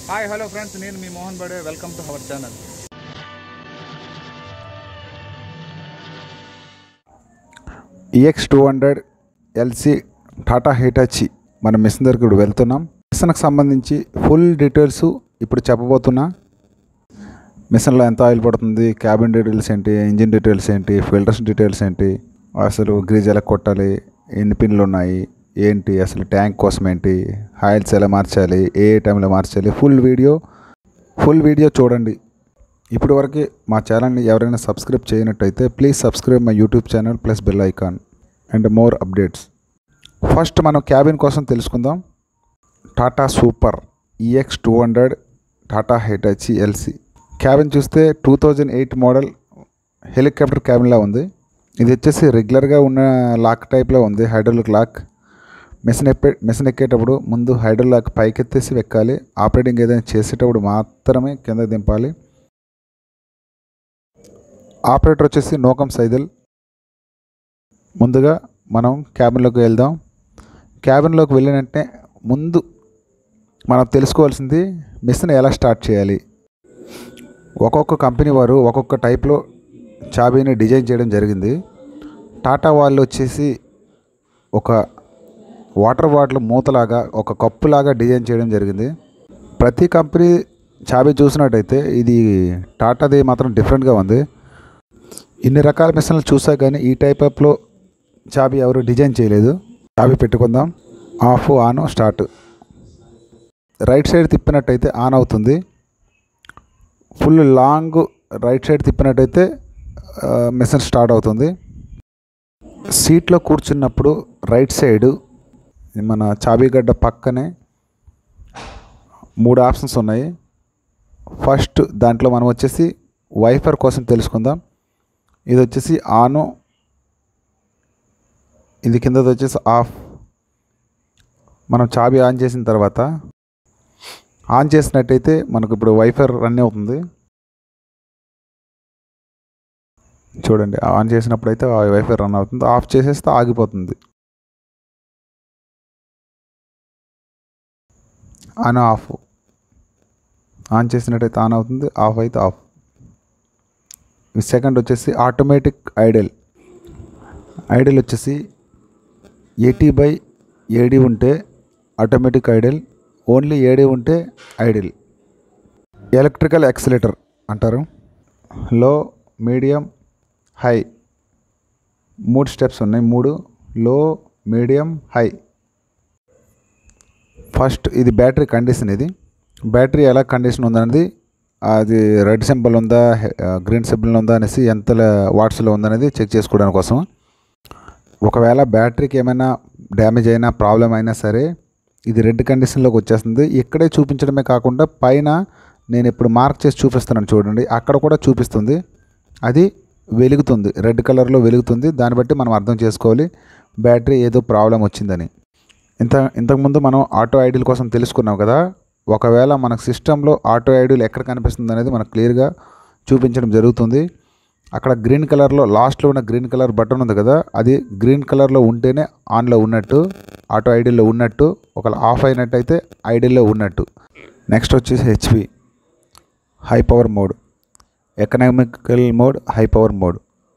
Hi hello friends నేను మీ Mohan Bade welcome to our channel EX two hundred LC Tata Hitachi మన machine దగ్గరికి ఇప్పుడు వెళ్తున్నాం మిషన్కి సంబంధించి ఫుల్ డీటెయిల్స్ ఇప్పుడు చెప్పబోతున్నా మిషన్లో ఎంత ఆయిల్ పడుతుంది క్యాబిన్ డీటెయిల్స్ ఏంటి ఇంజిన్ డీటెయిల్స్ ఏంటి ఫిల్టర్స్ డీటెయిల్స్ ఏంటి అసలు గ్రీజ్ ఎలా కొట్టాలి ఎన్ని పిన్లు ఉన్నాయి ఏంటి అసలు ట్యాంక్ కోసం ఏంటి ఆయిల్స్ ఎలా మార్చాలి ఏ ఏ టైంలో మార్చాలి ఫుల్ వీడియో ఫుల్ వీడియో చూడండి ఇప్పటి వరకు మా ఛానల్ని ఎవరైనా సబ్స్క్రైబ్ చేయనట్టయితే please subscribe my YouTube channel plus bell icon and more updates first మనం క్యాబిన్ కోసం తెలుసుకుందాం Tata super EX two hundred Tata Hitachi LC cabin చూస్తే two thousand eight model helicopter క్యాబిన్లా ఉంది ఇది వచ్చేసి రెగ్యులర్గా ఉన్న లాక్ టైప్లో ఉంది హైడ్రోలిక్ లాక్ మెషిన్ ఎప్పే మెషిన్ ఎక్కేటప్పుడు ముందు హైడ్రోల్ లాక్ పైకెత్తేసి ఎక్కాలి ఆపరేటింగ్ ఏదైనా చేసేటప్పుడు మాత్రమే కింద దింపాలి ఆపరేటర్ వచ్చేసి నోకం సైదుల్ ముందుగా మనం క్యాబిన్లోకి వెళ్దాం క్యాబిన్లోకి వెళ్ళిన వెంటనే ముందు మనం తెలుసుకోవాల్సింది మిషన్ ఎలా స్టార్ట్ చేయాలి ఒక్కొక్క కంపెనీ వారు ఒక్కొక్క టైప్లో చాబీని డిజైన్ చేయడం జరిగింది టాటా వాళ్ళు వచ్చేసి ఒక వాటర్ బాటిల్ మూతలాగా ఒక కప్పులాగా డిజైన్ చేయడం జరిగింది ప్రతి కంపెనీ చాబీ చూసినట్టయితే ఇది టాటాది మాత్రం డిఫరెంట్గా ఉంది ఇన్ని రకాల మిషన్లు చూసా కానీ ఈ టైప్ ఆఫ్లో చాబీ ఎవరు డిజైన్ చేయలేదు చాబీ పెట్టుకుందాం off on start right side తిప్పినట్టయితే ఆన్ అవుతుంది ఫుల్ లాంగ్ రైట్ సైడ్ తిప్పినట్టయితే ఆ, మిషన్ స్టార్ట్ అవుతుంది సీట్లో కూర్చున్నప్పుడు రైట్ సైడ్ మన చాబీగడ్డ పక్కనే మూడు ఆప్షన్స్ ఉన్నాయి ఫస్ట్ దాంట్లో మనం వచ్చేసి వైఫర్ కోసం తెలుసుకుందాం ఇది వచ్చేసి ఆను ఇది కిందది వచ్చేసి ఆఫ్ మనం చాబీ ఆన్ చేసిన తర్వాత ఆన్ చేసినట్టయితే మనకు ఇప్పుడు వైఫర్ రన్ అవుతుంది చూడండి ఆన్ చేసినప్పుడు అయితే వైఫై రన్ అవుతుంది ఆఫ్ చేసేస్తే ఆగిపోతుంది ఆన్ ఆఫ్ ఆన్ చేసినట్టయితే ఆన్ అవుతుంది ఆఫ్ అయితే ఆఫ్ ఈ సెకండ్ వచ్చేసి ఆటోమేటిక్ ఐడల్ ఐడల్ వచ్చేసి ఏటీ బై ఏడి ఉంటే ఆటోమేటిక్ ఐడల్ ఓన్లీ ఏడి ఉంటే ఐడిల్ ఎలక్ట్రికల్ యాక్సిలేటర్ అంటారు లో మీడియం హై మూడు స్టెప్స్ ఉన్నాయి మూడు లో మీడియం హై ఫస్ట్ ఇది బ్యాటరీ కండిషన్ ఇది బ్యాటరీ ఎలా కండిషన్ ఉందనేది అది రెడ్ సింబల్ ఉందా గ్రీన్ సింబల్ ఉందా అనేసి ఎంత వాట్స్లో ఉందనేది చెక్ చేసుకోవడానికి కోసం ఒకవేళ బ్యాటరీకి ఏమైనా డ్యామేజ్ అయినా ప్రాబ్లం అయినా సరే ఇది రెడ్ కండిషన్లోకి వచ్చేస్తుంది ఇక్కడే చూపించడమే కాకుండా పైన నేను ఇప్పుడు మార్క్ చేసి చూపిస్తున్నాను చూడండి అక్కడ కూడా చూపిస్తుంది అది వెలుగుతుంది రెడ్ కలర్లో వెలుగుతుంది దాన్ని బట్టి మనం అర్థం చేసుకోవాలి బ్యాటరీ ఏదో ప్రాబ్లం వచ్చిందని ఇంత ఇంతకుముందు మనం ఆటో ఐడిల్ కోసం తెలుసుకున్నాం కదా ఒకవేళ మనకు సిస్టంలో ఆటో ఐడిల్ ఎక్కడ కనిపిస్తుంది అనేది మనకు క్లియర్గా చూపించడం జరుగుతుంది అక్కడ గ్రీన్ కలర్లో లాస్ట్లో ఉన్న గ్రీన్ కలర్ బటన్ ఉంది కదా అది గ్రీన్ కలర్లో ఉంటేనే ఆన్లో ఉన్నట్టు ఆటో ఐడిల్లో ఉన్నట్టు ఒకవేళ ఆఫ్ అయినట్టయితే ఐడిల్లో ఉన్నట్టు నెక్స్ట్ వచ్చేసి HP high power mode economical mode high power mode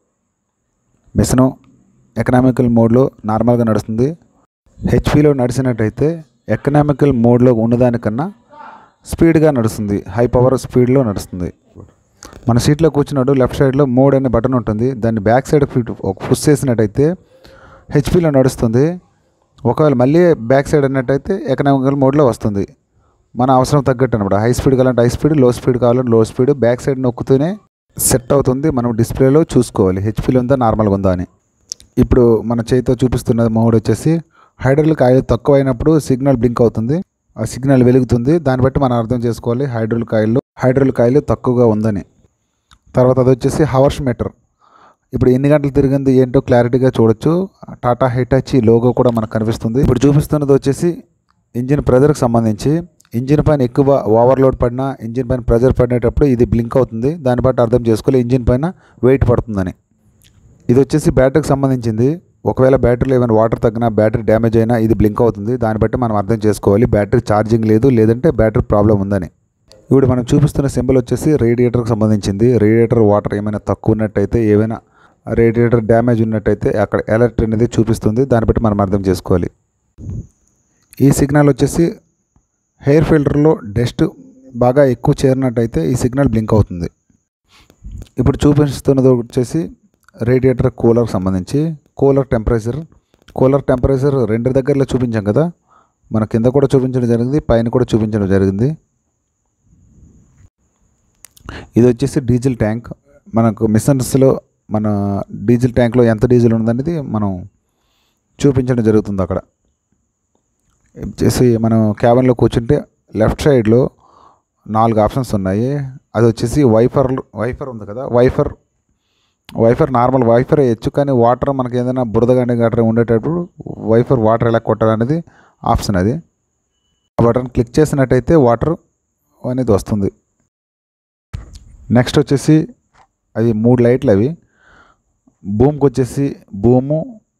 machine economical మోడ్లో నార్మల్గా నడుస్తుంది హెచ్పిలో నడిచినట్టయితే ఎకనామికల్ మోడ్లో ఉన్నదానికన్నా స్పీడ్గా నడుస్తుంది హై పవర్ స్పీడ్లో నడుస్తుంది మన సీట్లో కూర్చున్నాడు లెఫ్ట్ సైడ్లో మోడ్ అనే బటన్ ఉంటుంది దాన్ని బ్యాక్ సైడ్ ఫిట్ ఒక పుష్ చేసినట్టయితే హెచ్పిలో నడుస్తుంది ఒకవేళ మళ్ళీ బ్యాక్ సైడ్ అన్నట్టయితే ఎకనామికల్ మోడ్లో వస్తుంది మన అవసరం తగ్గట్టు అనమాట హై స్పీడ్ కావాలంటే హై స్పీడ్ లో స్పీడ్ కావాలంటే లో స్పీడ్ బ్యాక్ సైడ్ నొక్కుతూనే సెట్ అవుతుంది మనం డిస్ప్లేలో చూసుకోవాలి హెచ్పిలో ఉందా నార్మల్గా ఉందా అని ఇప్పుడు మన చేతితో చూపిస్తున్న మోడ్ వచ్చేసి హైడ్రోలిక్ ఆయిల్ తక్కువ అయినప్పుడు సిగ్నల్ బ్లింక్ అవుతుంది ఆ సిగ్నల్ వెలుగుతుంది దాన్ని బట్టి మనం అర్థం చేసుకోవాలి హైడ్రోలిక్ ఆయిల్ హైడ్రోలిక్ ఆయిల్ తక్కువగా ఉందని తర్వాత అది వచ్చేసి హవర్స్ మీటర్ ఇప్పుడు ఎన్ని గంటలు తిరిగింది ఏంటో క్లారిటీగా చూడొచ్చు టాటా హైటాచి లోగో కూడా మనకు కనిపిస్తుంది ఇప్పుడు చూపిస్తున్నది వచ్చేసి ఇంజిన్ ప్రెజర్కి సంబంధించి ఇంజిన్ పైన ఎక్కువ ఓవర్లోడ్ పడినా ఇంజిన్ పైన ప్రెజర్ పడినప్పుడు ఇది బ్లింక్ అవుతుంది దాన్ని బట్టి అర్థం చేసుకోవాలి ఇంజిన్ పైన వెయిట్ పడుతుందని ఇది వచ్చేసి బ్యాటరీకి సంబంధించింది ఒకవేళ బ్యాటరీలో ఏమైనా వాటర్ తగ్గినా బ్యాటరీ డ్యామేజ్ అయినా ఇది బ్లింక్ అవుతుంది దాన్ని బట్టి మనం అర్థం చేసుకోవాలి బ్యాటరీ ఛార్జింగ్ లేదు లేదంటే బ్యాటరీ ప్రాబ్లం ఉందని ఇప్పుడు మనం చూపిస్తున్న సింబల్ వచ్చేసి రేడియేటర్కి సంబంధించింది రేడియేటర్ వాటర్ ఏమైనా తక్కువ ఉన్నట్టయితే ఏమైనా రేడియేటర్ డ్యామేజ్ ఉన్నట్టయితే అక్కడ అలర్ట్ అనేది చూపిస్తుంది దాన్ని బట్టి మనం అర్థం చేసుకోవాలి ఈ సిగ్నల్ వచ్చేసి హెయిర్ ఫిల్టర్లో డస్ట్ బాగా ఎక్కువ చేరినట్టయితే ఈ సిగ్నల్ బ్లింక్ అవుతుంది ఇప్పుడు చూపిస్తున్నది వచ్చేసి రేడియేటర్ కూలర్కి సంబంధించి కూలర్ టెంపరేచర్ కూలర్ టెంపరేచర్ రెండు దగ్గరలో చూపించాం కదా మన కింద కూడా చూపించడం జరిగింది పైన కూడా చూపించడం జరిగింది ఇది వచ్చేసి డీజిల్ ట్యాంక్ మనకు మిషన్స్లో మన డీజిల్ ట్యాంక్లో ఎంత డీజిల్ ఉందనేది మనం చూపించడం జరుగుతుంది అక్కడ వచ్చేసి మనం క్యాబిన్లో కూర్చుంటే లెఫ్ట్ సైడ్లో నాలుగు ఆప్షన్స్ ఉన్నాయి అది వచ్చేసి వైఫర్ వైఫర్ ఉంది కదా వైఫర్ వైఫర్ నార్మల్ వైఫర్ వేయచ్చు కానీ వాటర్ మనకి ఏదైనా బురద కానీ గట్రా ఉండేటప్పుడు వైఫర్ వాటర్ ఎలా కొట్టాలనేది ఆప్షన్ అది ఆ బటన్ క్లిక్ చేసినట్టయితే వాటర్ అనేది వస్తుంది నెక్స్ట్ వచ్చేసి అది మూడు లైట్లు అవి భూమికి వచ్చేసి భూము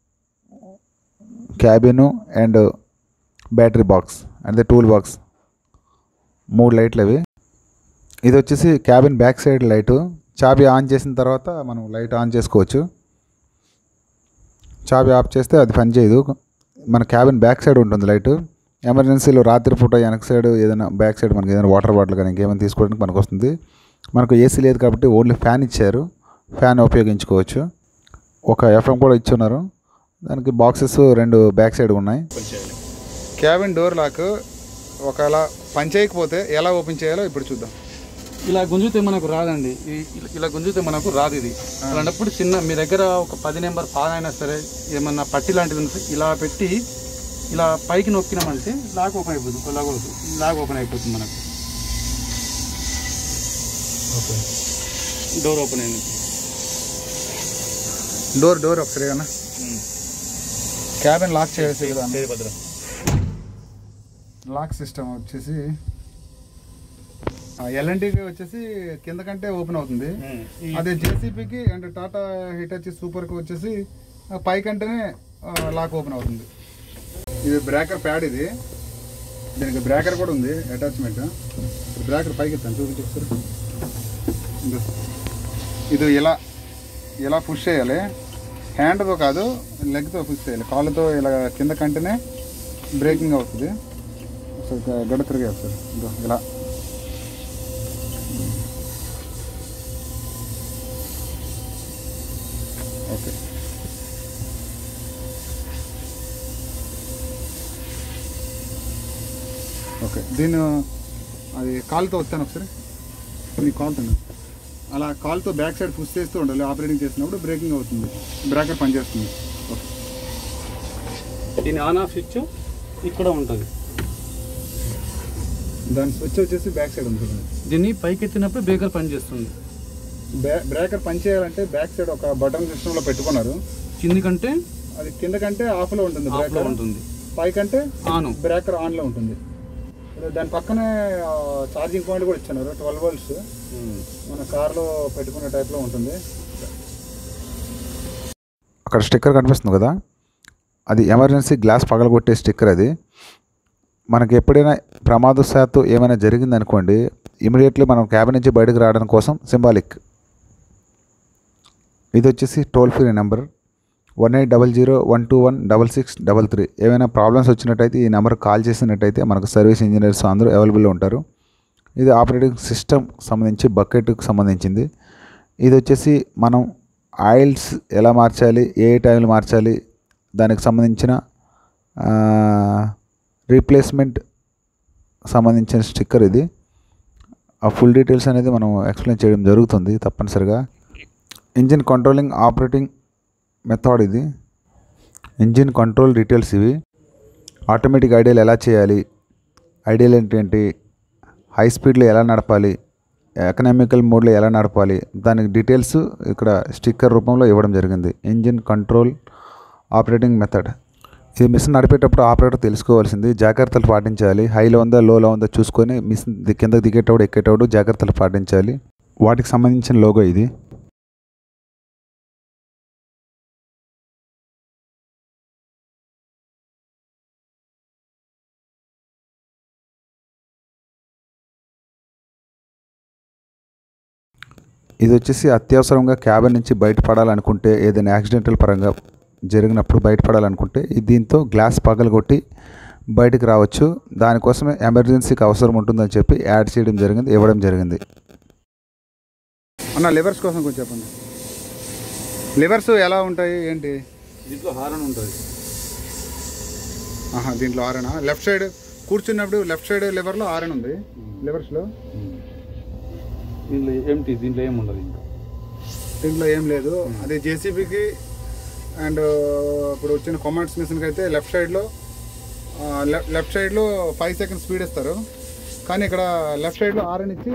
క్యాబిను అండ్ బ్యాటరీ బాక్స్ అంటే టూల్ బాక్స్ మూడు లైట్లు అవి ఇది వచ్చేసి క్యాబిన్ బ్యాక్ సైడ్ లైటు చాబీ ఆన్ చేసిన తర్వాత మనం లైట్ ఆన్ చేసుకోవచ్చు చాబీ ఆఫ్ చేస్తే అది పని చేయదు మన క్యాబిన్ బ్యాక్ సైడ్ ఉంటుంది లైట్ ఎమర్జెన్సీలో రాత్రిపూట వెనక సైడ్ ఏదైనా బ్యాక్ సైడ్ మనకి ఏదైనా వాటర్ బాటిల్ కానీ ఇంకేమైనా తీసుకోవడానికి మనకు వస్తుంది మనకు ఏసీ లేదు కాబట్టి ఓన్లీ ఫ్యాన్ ఇచ్చారు ఫ్యాన్ ఉపయోగించుకోవచ్చు ఒక ఎఫ్ఎం కూడా ఇచ్చున్నారు దానికి బాక్సెస్ రెండు బ్యాక్ సైడ్ ఉన్నాయి క్యాబిన్ డోర్ లాక్ ఒకవేళ పని చేయకపోతే ఎలా ఓపెన్ చేయాలో ఇప్పుడు చూద్దాం ఇలా గుంజితే మనకు రాదండి ఈ- ఇలా- ఇలా గుంజితే మనకు రాదు ఇది అలాంటప్పుడు చిన్న మీ దగ్గర ఒక పది నెంబర్ పాన్ అయినా సరే ఏమన్నా పట్టి లాంటిది ఉంటే ఇలా పెట్టి ఇలా పైకి నొక్కినామంటే లాక్ ఓపెన్ అయిపోతుంది లాక్ అవుతుంది లాక్ ఓపెన్ అయిపోతుంది మనకు డోర్ ఓపెన్ అయింది డోర్ డోర్ ఒకసారి అన్న క్యాబిన్ లాక్ చేసి కదా లాక్ సిస్టమ్ వచ్చేసి ఎల్ఎన్టీకి వచ్చేసి కింద కంటే ఓపెన్ అవుతుంది అదే జేసీపీకి అండ్ టాటా హిటాచి సూపర్కి వచ్చేసి ఆ, పై కంటేనే లాక్ ఓపెన్ అవుతుంది ఇది బ్రేకర్ ప్యాడ్ ఇది దీనికి బ్రేకర్ కూడా ఉంది అటాచ్మెంట్ బ్రేకర్ పైకి ఎత్తాను చూపించి ఒకసారి ఇదిగో. ఇది ఇలా ఇలా పుష్ చేయాలి హ్యాండ్తో కాదు లెగ్తో పుష్ చేయాలి కాళ్ళతో ఇలా కింద కంటేనే బ్రేకింగ్ అవుతుంది ఒకసారి గ- గడ తిరిగే ఒకసారి ఇదిగో ఇలా ఓకే ఓకే దీన్ని అది కాలుతో వచ్చాను ఒకసారి నీ కాలుతో అలా కాల్తో బ్యాక్ సైడ్ పుష్ చేస్తూ ఉండాలి ఆపరేటింగ్ చేసినప్పుడు బ్రేకింగ్ అవుతుంది బ్రేకర్ పనిచేస్తుంది ఓకే దీని ఆన్ ఆఫ్ స్విచ్ ఇక్కడ ఉంటుంది దాని స్విచ్ వచ్చేసి బ్యాక్ సైడ్ ఉంటుంది దీన్ని పైకి ఎత్తినప్పుడు బ్రేకర్ పనిచేస్తుంది బ్యా- బ్రేకర్ పనిచేయాలంటే బ్యాక్ సైడ్ ఒక బటన్ సిస్టంలో పెట్టుకున్నారు కింది కంటే అది కింద కంటే ఆఫ్లో ఉంటుంది ఆఫ్లో బ్రేకర్ ఉంటుంది పై కంటే ఆను బ్రేకర్ ఆన్లో ఉంటుంది దాని పక్కనే ఛార్జింగ్ పాయింట్ కూడా ఇచ్చారు ట్వెల్వ్ వోల్ట్స్ మన కార్లో పెట్టుకునే టైప్లో ఉంటుంది అక్కడ స్టిక్కర్ కనిపిస్తుంది కదా అది ఎమర్జెన్సీ గ్లాస్ పగలగొట్టే స్టిక్కర్ అది మనకి ఎప్పుడైనా ప్రమాదశాత్తు ఏమైనా జరిగిందనుకోండి ఇమీడియట్లీ మనం క్యాబిన్ నుంచి బయటకు రావడం కోసం సింబాలిక్ ఇది వచ్చేసి toll free number one eight double zero one two one double six double three ఏమైనా ప్రాబ్లమ్స్ వచ్చినట్టయితే ఈ నెంబర్ కాల్ చేసినట్టయితే మనకు సర్వీస్ ఇంజనీర్స్ అందరూ అవైలబుల్లో ఉంటారు ఇది ఆపరేటింగ్ సిస్టమ్ సంబంధించి బకెట్కి సంబంధించింది ఇది వచ్చేసి మనం ఆయిల్స్ ఎలా మార్చాలి ఏ టైంలో మార్చాలి దానికి సంబంధించిన రీప్లేస్మెంట్ సంబంధించిన స్టిక్కర్ ఇది ఆ ఫుల్ డీటెయిల్స్ అనేది మనం ఎక్స్ప్లెయిన్ చేయడం జరుగుతుంది తప్పనిసరిగా ఇంజిన్ కంట్రోలింగ్ ఆపరేటింగ్ మెథడ్ ఇది ఇంజిన్ కంట్రోల్ డీటెయిల్స్ ఇవి ఆటోమేటిక్ ఐడియల్ ఎలా చేయాలి ఐడియల్ ఏంటి హై స్పీడ్లో ఎలా నడపాలి ఎకనామికల్ మోడ్లో ఎలా నడపాలి దానికి డీటెయిల్స్ ఇక్కడ స్టిక్కర్ రూపంలో ఇవ్వడం జరిగింది ఇంజిన్ కంట్రోల్ ఆపరేటింగ్ మెథడ్ ఇది మిషన్ నడిపేటప్పుడు ఆపరేటర్ తెలుసుకోవాల్సింది జాగ్రత్తలు పాటించాలి హైలో ఉందా లోలో ఉందా చూసుకొని మిషన్ కిందకి దిగేటప్పుడు ఎక్కేటప్పుడు జాగ్రత్తలు పాటించాలి వాటికి సంబంధించిన లోగో ఇది ఇది వచ్చేసి అత్యవసరంగా క్యాబిన్ నుంచి బయటపడాలనుకుంటే ఏదైనా యాక్సిడెంటల్ పరంగా జరిగినప్పుడు బయటపడాలనుకుంటే ఇది దీంతో గ్లాస్ పగలగొట్టి బయటికి రావచ్చు దానికోసమే ఎమర్జెన్సీకి అవసరం ఉంటుందని చెప్పి యాడ్ చేయడం జరిగింది ఇవ్వడం జరిగింది అన్న లివర్స్ కోసం కొంచెం చెప్పండి లివర్స్ ఎలా ఉంటాయి ఏంటి దీంట్లో హారన్ ఉంటుంది ఆహా దీంట్లో ఆరన్ లెఫ్ట్ సైడ్ కూర్చున్నప్పుడు లెఫ్ట్ సైడ్ లివర్లో ఆరన్ ఉంది లివర్స్లో దీంట్లో ఏంటి దీంట్లో ఏమి ఉండదు ఇంకా దీంట్లో ఏం లేదు అదే జేసీబీకి అండ్ ఇప్పుడు వచ్చిన కామెంట్స్ మిషన్కి అయితే లెఫ్ట్ సైడ్లో లెఫ్ట్ సైడ్లో ఫైవ్ సెకండ్స్ స్పీడ్ ఇస్తారు కానీ ఇక్కడ లెఫ్ట్ సైడ్లో ఆరన్ ఇచ్చి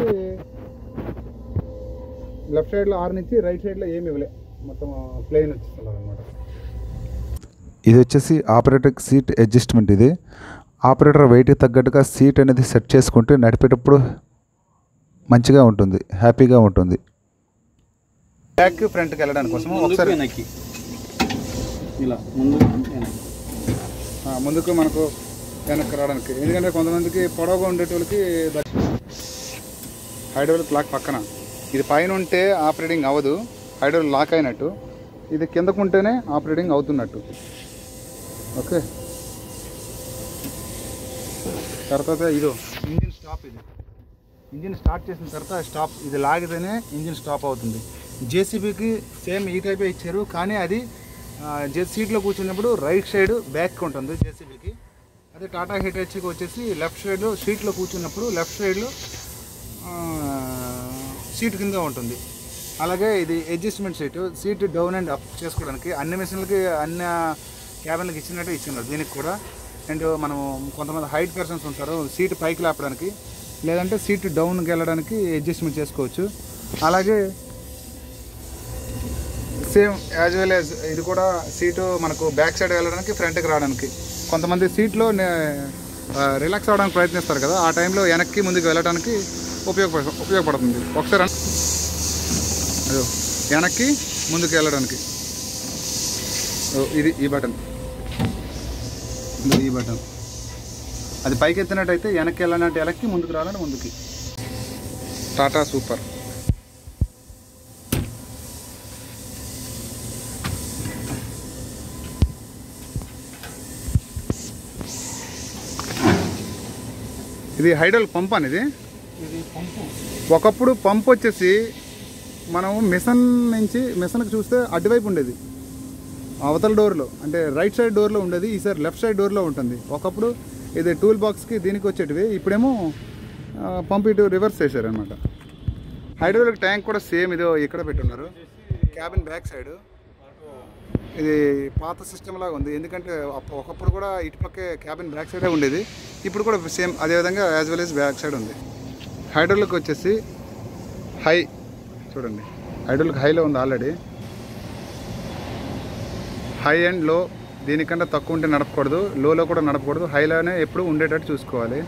లెఫ్ట్ సైడ్లో ఆరన్ ఇచ్చి రైట్ సైడ్లో ఏమి ఇవ్వలే మొత్తం ప్లెయిన్ వచ్చిస్తున్నారు అనమాట ఇది వచ్చేసి ఆపరేటర్ సీట్ అడ్జస్ట్మెంట్ ఇది ఆపరేటర్ వెయిట్కి తగ్గట్టుగా సీట్ అనేది సెట్ చేసుకుంటే నడిపేటప్పుడు మంచిగా ఉంటుంది హ్యాపీగా ఉంటుంది బ్యాక్ ఫ్రంట్కి వెళ్ళడానికి కోసం ముందుకు ఒకసారి వెనక్కి ఇలా ముందు వెనక్కి ఆ, ముందుకు మనకు వెనక్కి రావడానికి ఎందుకంటే కొంతమందికి పొడవుగా ఉండేటోళ్ళకి హైడ్రోలిక్ లాక్ పక్కన ఇది పైన ఉంటే ఆపరేటింగ్ అవ్వదు హైడ్రోలిక్ లాక్ అయినట్టు ఇది కిందకు ఉంటేనే ఆపరేటింగ్ అవుతున్నట్టు ఓకే తర్వాత ఇదో ఇంజిన్ స్టాప్ ఇది ఇంజిన్ స్టార్ట్ చేసిన తర్వాత స్టాప్ ఇది లాగితేనే ఇంజిన్ స్టాప్ అవుతుంది జేసీబీకి సేమ్ ఈ టైపే ఇచ్చారు కానీ అది ఆ, జే సీట్లో కూర్చున్నప్పుడు రైట్ సైడ్ బ్యాక్ ఉంటుంది జేసీబీకి అదే టాటా హిటాచీకి వచ్చేసి లెఫ్ట్ సైడ్లో సీట్లో కూర్చున్నప్పుడు లెఫ్ట్ సైడ్లో సీట్ కింద ఉంటుంది అలాగే ఇది adjustment seat seat down and up చేసుకోవడానికి అన్ని మిషన్లకి అన్ని క్యాబిన్లకి ఇచ్చినట్టు ఇచ్చినారు దీనికి కూడా అండ్ మనం కొంతమంది హైట్ పర్సన్స్ ఉంటారు సీట్ పైకి లేపడానికి లేదంటే సీట్ డౌన్కి వెళ్ళడానికి అడ్జస్ట్మెంట్ చేసుకోవచ్చు అలాగే సేమ్ యాజ్ వెల్ యాజ్ ఇది కూడా సీటు మనకు బ్యాక్ సైడ్ వెళ్ళడానికి ఫ్రంట్కి రావడానికి కొంతమంది సీట్లో రిలాక్స్ అవ్వడానికి ప్రయత్నిస్తారు కదా ఆ టైంలో వెనక్కి ముందుకు వెళ్ళడానికి ఉపయోగపడ ఉపయోగపడుతుంది ఒకసారి అన్- అదో వెనక్కి ముందుకు వెళ్ళడానికి ఓ, ఇది ఈ బటన్ ఇది ఈ బటన్ అది పైకి ఎత్తినట్టయితే వెనక్కి వెళ్ళాలంటే వెనక్కి ముందుకు రావాలంటే ముందుకి టాటా సూపర్ ఇది హైడ్రోల్ పంప్ అనేది ఇది పంపు ఒకప్పుడు పంప్ వచ్చేసి మనం మిషన్ నుంచి మిషన్కి చూస్తే అటువైపు ఉండేది అవతల డోర్లో అంటే రైట్ సైడ్ డోర్లో ఉండేది ఈసారి లెఫ్ట్ సైడ్ డోర్లో ఉంటుంది ఒకప్పుడు ఇది టూల్ బాక్స్కి దీనికి వచ్చేటివి ఇప్పుడేమో ఆ, పంప్ ఇటు రివర్స్ చేశారు అనమాట హైడ్రోలిక్ ట్యాంక్ కూడా సేమ్ ఇదో ఇక్కడ పెట్టున్నారు క్యాబిన్ బ్యాక్ సైడ్ ఇది పాత సిస్టమ్ లాగా ఉంది ఎందుకంటే అప్ప- ఒకప్పుడు కూడా ఇటుపక్కే క్యాబిన్ బ్యాక్ సైడే ఉండేది ఇప్పుడు కూడా సేమ్ అదేవిధంగా as well as back side ఉంది హైడ్రోలిక్ వచ్చేసి హై చూడండి హైడ్రోలిక్ హైలో ఉంది ఆల్రెడీ హై అండ్ లో దీనికంటే తక్కువ ఉంటే నడపకూడదు లోలో కూడా నడపకూడదు హైలోనే ఎప్పుడు ఉండేటట్టు చూసుకోవాలి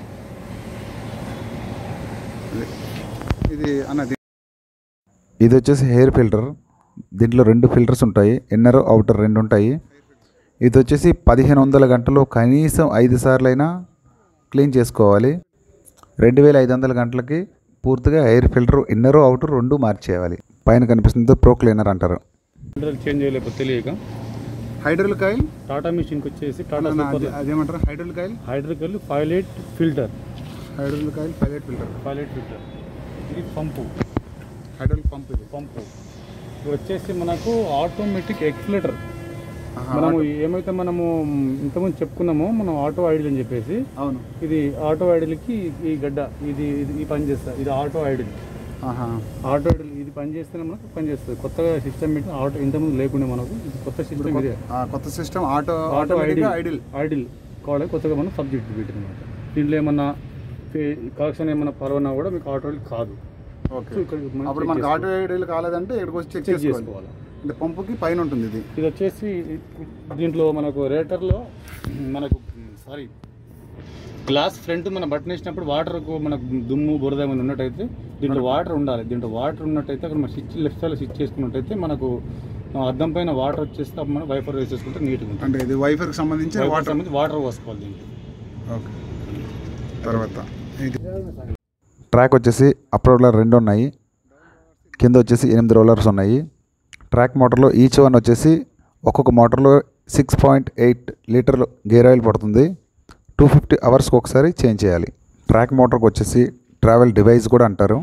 ఇది- ఇది అన్నది ఇది వచ్చేసి హెయిర్ ఫిల్టర్ దీంట్లో రెండు ఫిల్టర్స్ ఉంటాయి ఇన్నర్ అవుటర్ రెండు ఉంటాయి ఇది వచ్చేసి పదిహేను వందల గంటలు కనీసం ఐదు సార్లు అయినా క్లీన్ చేసుకోవాలి రెండు వేల ఐదు వందల గంటలకి పూర్తిగా ఎయిర్ ఫిల్టర్ ఇన్నర్ అవుటర్ రెండు మార్చేయాలి పైన కనిపిస్తుంది ప్రో క్లీనర్ అంటారు ఫిల్టర్ చేంజ్ చేయలేకపోతే తెలియక హైడ్రోలిక్ ఆయిల్ టాటా మిషన్కి వచ్చేసి టాటా అన్న, సూపర్ అది- అదేమంటారు hydraulic oil hydraulic pilot filter hydraulic oil pilot filter pilot filter ఇది పంపు హైడ్రోలిక్ పంప్ ఇది పంపు ఇది వచ్చేసి మనకు ఆటోమేటిక్ ఎక్స్లేటర్ ఆహా, మనము ఏమైతే మనము ఇంతకుముందు చెప్పుకున్నామో మనం ఆటో ఐడిల్ అని చెప్పేసి అవును ఇది ఆటో ఐడిల్కి ఈ గడ్డ ఇది ఇది ఈ పని చేస్తా ఇది ఆటో ఐడిల్ ఆహా ఆటో ఐడిల్ ఇది పని చేస్తేనే మనకు పని చేస్తుంది కొత్తగా సిస్టమ్ పెట్టి ఆటో ఇంతకుముందు లేకుండా మనకు ఇది కొత్త సిస్టమ్ ఇదే ఆ, కొత్త సిస్టమ్ ఆటో ఆటో ఐడిల్ ఆటోమేటిక్గా ఐడిల్ ఐడిల్ కావాలి కొత్తగా మనం సబ్జెక్ట్ పెట్టింది అనమాట దీంట్లో ఏమన్నా కలెక్షన్ ఏమన్నా పర్వనా కూడా మీకు ఆటో ఐడిల్ కాదు ఓకే సో ఇక్కడ మనం అప్పుడు check మనకు చేసుకోవాలి. ఆటో ఐడిల్ కాలేదంటే ఇక్కడికి వచ్చి చెక్ చెక్ చేసుకోవాలి చేసుకోవాలి అంటే పంపుకి పైన ఉంటుంది ఇది ఇది వచ్చేసి దీంట్లో మనకు రేటర్లో మనకు సారీ గ్లాస్ ఫ్రంట్ మన బటన్ వేసినప్పుడు వాటర్ మనకు దుమ్ము బురద ఏమైనా ఉన్నట్టయితే దీంట్లో వాటర్ ఉండాలి దీంట్లో వాటర్ ఉన్నట్టయితే అక్కడ మన స్విచ్ లెఫ్ట్ సైడ్ స్విచ్ చేసుకున్నట్టయితే మనకు ఆ అద్దం పైన వాటర్ వచ్చేస్తే అప్పుడు మనం వైఫర్ వేసేసుకుంటే నీట్గా ఉంటుంది అంటే ఇది వైఫర్కి సంబంధించి వాటర్ వాటర్ సంబంధించి వాటర్ పోసుకోవాలి దీంట్లో ఓకే తర్వాత ఇది ట్రాక్ వచ్చేసి అప్రోడ్లో రెండు ఉన్నాయి కింద వచ్చేసి ఎనిమిది రోలర్స్ ఉన్నాయి ట్రాక్ మోటార్లో ఈచ్ వన్ వచ్చేసి ఒక్కొక్క మోటార్లో సిక్స్ పాయింట్ ఎయిట్ లీటర్లు గేర్ ఆయిల్ పడుతుంది టూ ఫిఫ్టీ అవర్స్కి ఒకసారి చేంజ్ చేయాలి ట్రాక్ మోటార్కి వచ్చేసి ట్రావెల్ డివైస్ కూడా అంటారు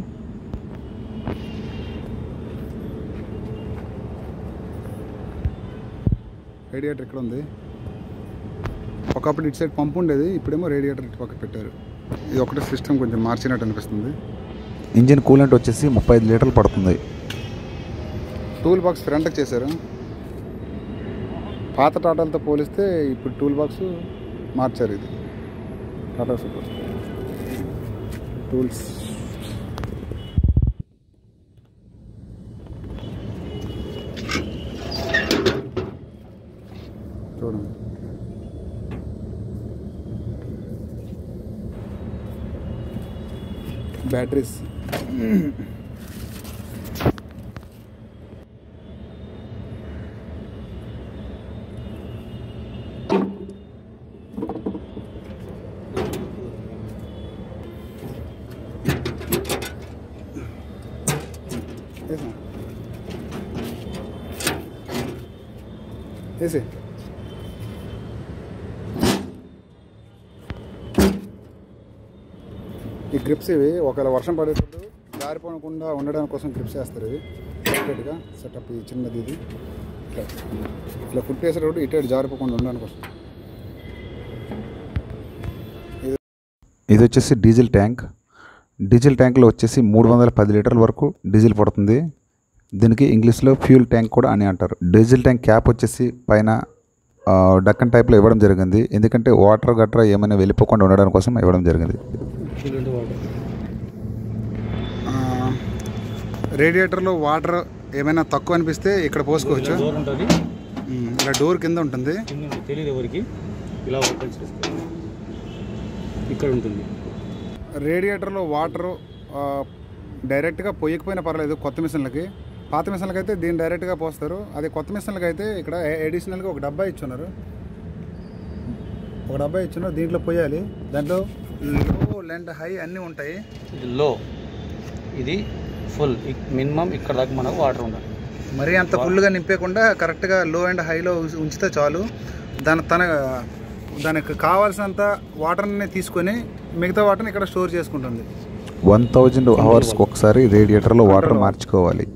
రేడియేటర్ ఇక్కడ ఉంది ఒకప్పుడు ఇటు సైడ్ పంప్ ఉండేది ఇప్పుడేమో రేడియేటర్ ఇటు పక్క పెట్టారు ఇది ఒకటే సిస్టమ్ కొంచెం మార్చినట్టు అనిపిస్తుంది ఇంజిన్ కూలెంట్ వచ్చేసి ముప్పై ఐదు లీటర్లు పడుతుంది టూల్ బాక్స్ ఫ్రంట్కి చేశారు పాత టాటాలతో పోలిస్తే ఇప్పుడు టూల్ బాక్స్ మార్చారు ఇది టాటా సూపర్ టూల్స్ చూడండి బ్యాటరీస్ వేసా వేసే ఈ గ్రిప్స్ ఇవి ఒకవేళ వర్షం పడేటప్పుడు జారిపోకుండా ఉండడానికి కోసం గ్రిప్స్ వేస్తారు ఇవి సపరేట్గా సెటప్ ఈ చిన్నది ఇది ఇట్లా ఇట్లా ఫుట్ వేసేటప్పుడు ఇటు ఇటు జారిపోకుండా ఉండడానికి కోసం ఇది వచ్చేసి డీజిల్ ట్యాంక్ డీజిల్ ట్యాంక్లో వచ్చేసి మూడు వందల పది లీటర్ల వరకు డీజిల్ పడుతుంది దీనికి ఇంగ్లీష్లో ఫ్యూల్ ట్యాంక్ కూడా అని అంటారు డీజిల్ ట్యాంక్ క్యాప్ వచ్చేసి పైన ఆ, డక్కన్ టైప్లో ఇవ్వడం జరిగింది ఎందుకంటే వాటర్ గట్రా ఏమైనా వెళ్ళిపోకుండా ఉండడం కోసం ఇవ్వడం జరిగింది కూలెంట్ వాటర్ ఆ, రేడియేటర్లో వాటర్ ఏమైనా తక్కువ అనిపిస్తే ఇక్కడ పోసుకోవచ్చు డోర్ ఉంటుంది ఉమ్, ఇలా డోర్ కింద ఉంటుంది కింద ఉంది. తెలియదు ఎవరికి ఇలా ఓపెన్ చేసుకోవాలి ఇక్కడ ఉంటుంది రేడియేటర్లో వాటర్ డైరెక్ట్గా పొయ్యకపోయినా పర్లేదు కొత్త మిషన్లకి పాత మిషన్లకి అయితే దీన్ని డైరెక్ట్గా పోస్తారు అదే కొత్త మిషన్లకి అయితే ఇక్కడ అడిషనల్గా ఒక డబ్బా ఇచ్చున్నారు ఒక డబ్బా ఇచ్చున్నారు దీంట్లో పోయాలి దాంట్లో లో లెండ్ హై అన్నీ ఉంటాయి ఇది లో ఇది ఫుల్ మినిమం ఇక్కడ దాకా మనకు వాటర్ ఉండాలి మరీ అంత ఫుల్గా నింపేయకుండా కరెక్ట్గా లో అండ్ హైలో ఉంచితే చాలు దాని తన దానికి కావాల్సినంత వాటర్ని తీసుకొని మిగతా వాటర్ని ఇక్కడ స్టోర్ చేసుకుంటుంది వన్ థౌజండ్ అవర్స్కి ఒకసారి రేడియేటర్లో వాటర్ మార్చుకోవాలి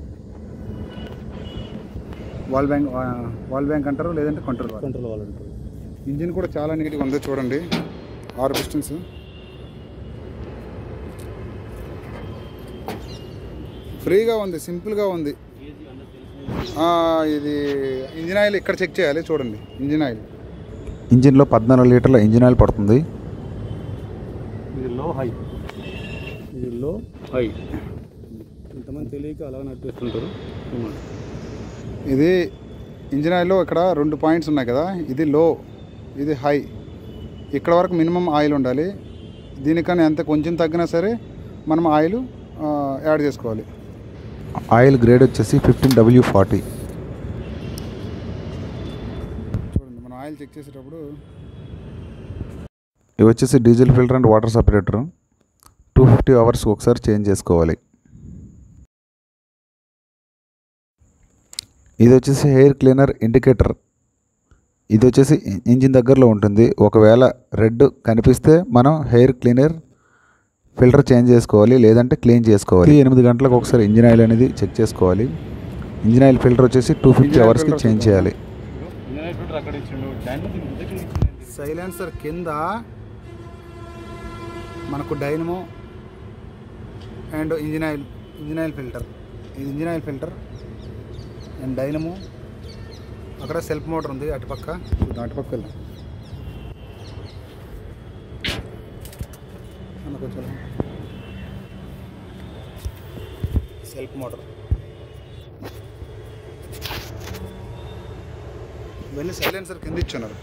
వాల్ బ్యాంక్ వాల్ బ్యాంక్ అంటారు లేదంటే కంట్రోల్ వాల్ కంట్రోల్ వాళ్ళు ఉంటుంది ఇంజిన్ కూడా చాలా నీట్గా ఉంది చూడండి ఆరు పిస్టన్స్ ఫ్రీగా ఉంది సింపుల్గా ఉంది ఆ, ఇది ఇంజిన్ ఆయిల్ ఇక్కడ చెక్ చేయాలి చూడండి ఇంజిన్ ఆయిల్ ఇంజిన్లో పద్నాలుగు లీటర్ల ఇంజిన్ ఆయిల్ పడుతుంది ఇది లో హై ఇది లో హై ఇంతమంది తెలియక అలా నడిపిస్తుంటారు ఇది ఇంజిన్ ఆయిల్లో ఇక్కడ రెండు పాయింట్స్ ఉన్నాయి కదా ఇది లో ఇది హై ఇక్కడ వరకు మినిమం ఆయిల్ ఉండాలి దీనికన్నా ఎంత కొంచెం తగ్గినా సరే మనం ఆయిల్ ఆ, యాడ్ చేసుకోవాలి ఆయిల్ గ్రేడ్ వచ్చేసి ఫిఫ్టీన్ డబ్ల్యూ ఫార్టీ చూడండి మనం ఆయిల్ చెక్ చేసేటప్పుడు ఇవి వచ్చేసి diesel filter and water separator two fifty hours ఒకసారి చేంజ్ చేసుకోవాలి ఇది వచ్చేసి హెయిర్ క్లీనర్ ఇండికేటర్ ఇది వచ్చేసి ఇ- ఇంజిన్ దగ్గరలో ఉంటుంది ఒకవేళ రెడ్ కనిపిస్తే మనం హెయిర్ క్లీనర్ ఫిల్టర్ చేంజ్ చేసుకోవాలి లేదంటే క్లీన్ చేసుకోవాలి ఎనిమిది గంటలకు ఒకసారి ఇంజిన్ ఆయిల్ అనేది చెక్ చేసుకోవాలి ఇంజిన్ ఆయిల్ ఫిల్టర్ వచ్చేసి టూ ఫిఫ్టీ Engine oil అవర్స్కి filter చేంజ్ చూద్దాం. చేయాలి ఫిల్టర్ అక్కడ ఇచ్చిండు ట్యాంక్ దగ్గర ఇచ్చిండు సైలెన్సర్ కింద మనకు dynamo and engine oil engine oil filter ఇది engine oil filter and dynamo అక్కడ సెల్ఫ్ మోటార్ ఉంది అటుపక్క చూద్దాం అటుపక్క వెళ్దాం అన్న కొంచెం సెల్ఫ్ మోటార్ ఇవన్నీ సైలెన్సర్ కింద ఇచ్చున్నారు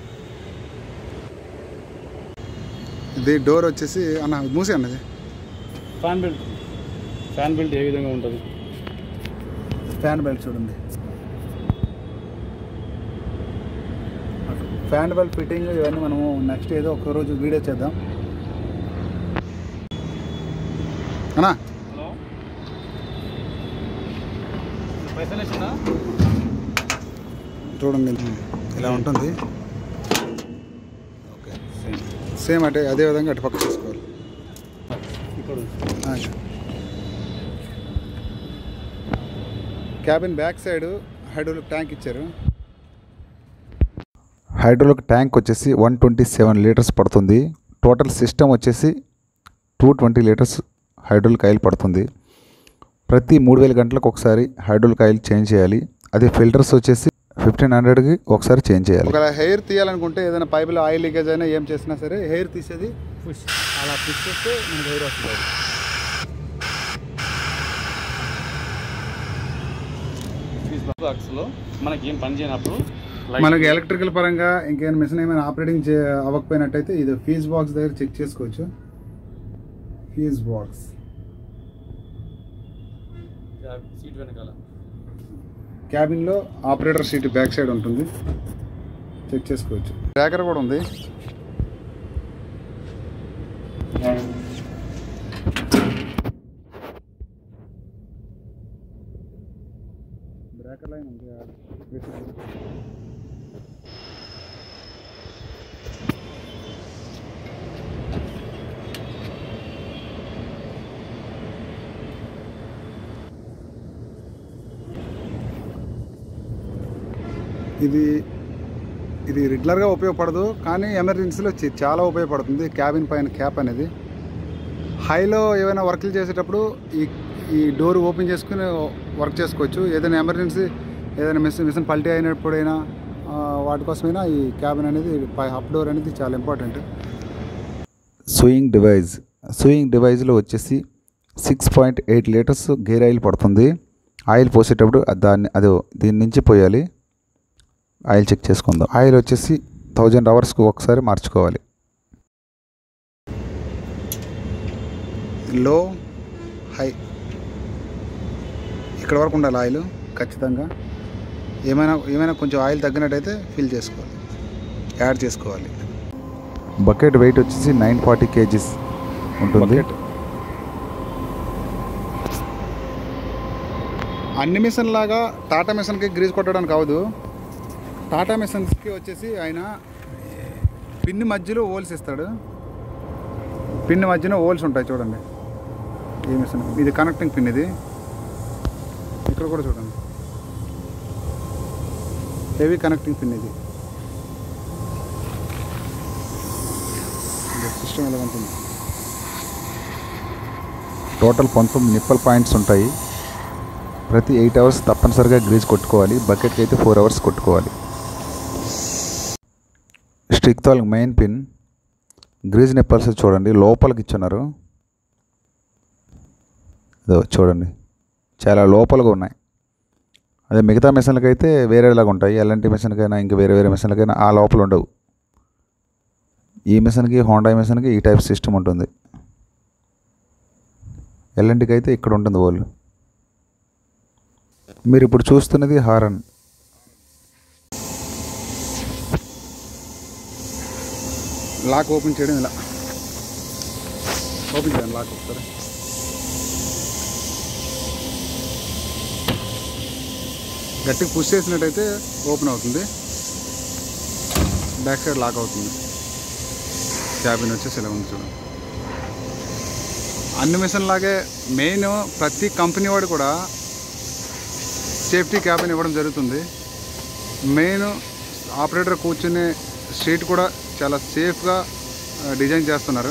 ఇది డోర్ వచ్చేసి అన్న మూసి అన్నది ఫ్యాన్ బెల్ట్ ఫ్యాన్ బెల్ట్ ఏ విధంగా ఉంటుంది ఫ్యాన్ బెల్ట్ చూడండి ఫ్యాన్ బెల్ట్ ఫిట్టింగ్ ఇవన్నీ మనము నెక్స్ట్ ఏదో ఒక రోజు వీడియో చేద్దాం అన్నా హలో ఎసలేసిన చూడండి ఇలా ఉంటుంది ఓకే సేమ్ అంటే అదే విధంగా అటు పక్క చేసుకోవాలి ఇక్కడ ఆ. Cabin back side hydraulic tank ఇచ్చారు హైడ్రోలిక్ ట్యాంక్ వచ్చేసి వన్ ట్వంటీ సెవెన్ లీటర్స్ పడుతుంది టోటల్ సిస్టమ్ వచ్చేసి two twenty litres hydraulic oil పడుతుంది ప్రతి మూడు వేల గంటలకు ఒకసారి హైడ్రోలిక్ ఆయిల్ చేంజ్ చేయాలి అదే ఫిల్టర్స్ వచ్చేసి ఫిఫ్టీన్ హండ్రెడ్కి ఒకసారి చేంజ్ చేయాలి ఒకవేళ హెయిర్ తీయాలనుకుంటే ఏదైనా పైపులో ఆయిల్ లీకేజ్ అయినా ఏం చేసినా సరే హెయిర్ తీసేది పుష్ అలా పుష్ చేస్తే మనకి ఎదురు వస్తుంది బాక్స్లో మనకి ఏం పని చేయనప్పుడు light- మనకి ఎలక్ట్రికల్ పరంగా ఇంకేమైనా మిషన్ ఏమైనా ఆపరేటింగ్ చే అవ్వకపోయినట్టయితే ఇది ఫీజ్ బాక్స్ దగ్గర చెక్ చేసుకోవచ్చు ఫీజ్ బాక్స్ సీట్ వెనకాల క్యాబిన్లో ఆపరేటర్ సీట్ బ్యాక్ సైడ్ ఉంటుంది చెక్ చేసుకోవచ్చు ట్రాకర్ కూడా ఉంది బ్రేకర్ లైన్ ఉంది ఇది ఇది రెగ్యులర్గా ఉపయోగపడదు కానీ ఎమర్జెన్సీలో చ- చాలా ఉపయోగపడుతుంది క్యాబిన్ పైన క్యాప్ అనేది హైలో ఏమైనా వర్క్లు చేసేటప్పుడు ఈ ఈ డోర్ ఓపెన్ చేసుకుని వర్క్ చేసుకోవచ్చు ఏదైనా ఎమర్జెన్సీ ఏదైనా మిషన్ మిషన్ పల్టీ అయినప్పుడైనా ఆ, వాటి కోసమైనా ఈ క్యాబిన్ అనేది పై అప్ డోర్ అనేది చాలా ఇంపార్టెంట్ సూయింగ్ డివైజ్ సూయింగ్ డివైజ్లో వచ్చేసి six point eight litres gear oil పడుతుంది ఆయిల్ పోసేటప్పుడు అది దాన్ని అదో దీని నుంచి పోయాలి ఆయిల్ చెక్ చేసుకుందాం ఆయిల్ వచ్చేసి థౌజండ్ అవర్స్కి ఒకసారి మార్చుకోవాలి లో హై ఇక్కడ వరకు ఉండాలి ఆయిల్ ఖచ్చితంగా ఏమైనా ఏమైనా కొంచెం ఆయిల్ తగ్గినట్టయితే ఫిల్ చేసుకోవాలి యాడ్ చేసుకోవాలి బకెట్ వెయిట్ వచ్చేసి నైన్ ఫార్టీ కేజీస్ ఉంటుంది బకెట్ అన్ని మిషన్ లాగా టాటా మిషన్కి గ్రీజ్ కొట్టడానికి అవదు టాటా మిషన్స్కి వచ్చేసి ఆయన పిన్ని మధ్యలో హోల్స్ ఇస్తాడు పిన్ మధ్యన హోల్స్ ఉంటాయి చూడండి ఈ మిషన్ ఇది కనెక్టింగ్ పిన్ ఇది ఇక్కడ కూడా చూడండి హెవీ కనెక్టింగ్ పిన్ ఇది సిస్టమ్ ఎలా ఉంటుంది టోటల్ పంతొమ్మిది నిప్పల్ పాయింట్స్ ఉంటాయి ప్రతి ఎయిట్ అవర్స్ తప్పనిసరిగా గ్రీజ్ కొట్టుకోవాలి బకెట్కి అయితే ఫోర్ అవర్స్ కొట్టుకోవాలి స్టిక్ తాల్ మెయిన్ పిన్ గ్రీజ్ నిప్పల్స్ చూడండి లోపలికి ఇచ్చున్నారు అదో చూడండి చాలా లోపలగా ఉన్నాయి అదే మిగతా మిషన్లకి అయితే వేరేలాగా ఉంటాయి ఎలాంటి మిషన్కైనా ఇంకా వేరే వేరే మిషన్లకైనా ఆ లోపల ఉండవు ఈ మిషన్కి హోండా మిషన్కి ఈ టైప్ సిస్టమ్ ఉంటుంది ఎల్ఎన్టీకి అయితే ఇక్కడ ఉంటుంది వాళ్ళు మీరు ఇప్పుడు చూస్తున్నది హారన్ లాక్ ఓపెన్ చేయడం ఇలా ఓపెన్ చేయండి లాక్ ఒకసారి గట్టిగా పుష్ చేసినట్టయితే ఓపెన్ అవుతుంది బ్యాక్ సైడ్ లాక్ అవుతుంది క్యాబిన్ వచ్చేసి ఇలా ఉంది చూడండి అన్ని మిషన్ లాగే మెయిన్ ప్రతి కంపెనీ వాడు కూడా సేఫ్టీ క్యాబిన్ ఇవ్వడం జరుగుతుంది మెయిన్ ఆపరేటర్ కూర్చునే సీట్ కూడా చాలా సేఫ్గా డిజైన్ చేస్తున్నారు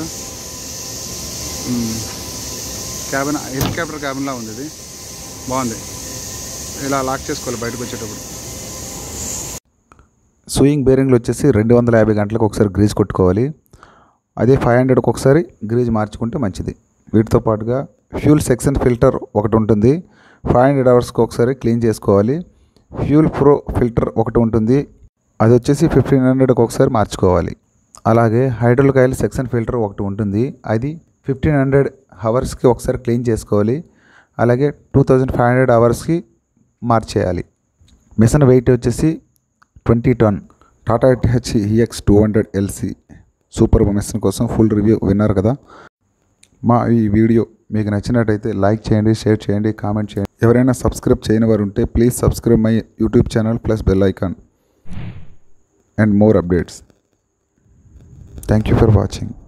క్యాబిన్ హెలికాప్టర్ క్యాబిన్లా ఉంది ఇది బాగుంది ఇలా లాక్ చేసుకోవాలి బయటకు వచ్చేటప్పుడు సూయింగ్ బేరింగ్లు వచ్చేసి రెండు వందల యాభై గంటలకు ఒకసారి గ్రీజ్ కొట్టుకోవాలి అదే ఫైవ్ హండ్రెడ్కి ఒకసారి గ్రీజ్ మార్చుకుంటే మంచిది వీటితో పాటుగా ఫ్యూల్ సెక్షన్ ఫిల్టర్ ఒకటి ఉంటుంది ఫైవ్ హండ్రెడ్ అవర్స్కి ఒకసారి క్లీన్ చేసుకోవాలి ఫ్యూల్ ప్రో ఫిల్టర్ ఒకటి ఉంటుంది అది వచ్చేసి ఫిఫ్టీన్ హండ్రెడ్కి ఒకసారి మార్చుకోవాలి అలాగే హైడ్రోలిక్ ఆయిల్ సెక్షన్ ఫిల్టర్ ఒకటి ఉంటుంది అది ఫిఫ్టీన్ హండ్రెడ్ అవర్స్కి ఒకసారి క్లీన్ చేసుకోవాలి అలాగే టూ థౌజండ్ ఫైవ్ హండ్రెడ్ అవర్స్కి మార్చేయాలి మిషన్ వెయిట్ వచ్చేసి twenty ton Tata H EX two hundred LC super machine కోసం ఫుల్ రివ్యూ విన్నారు కదా మా ఈ వీడియో మీకు నచ్చినట్టయితే లైక్ చేయండి షేర్ చేయండి కామెంట్ చేయండి ఎవరైనా సబ్స్క్రైబ్ చేయని వారు ఉంటే please subscribe my YouTube channel plus bell icon and more updates thank you for watching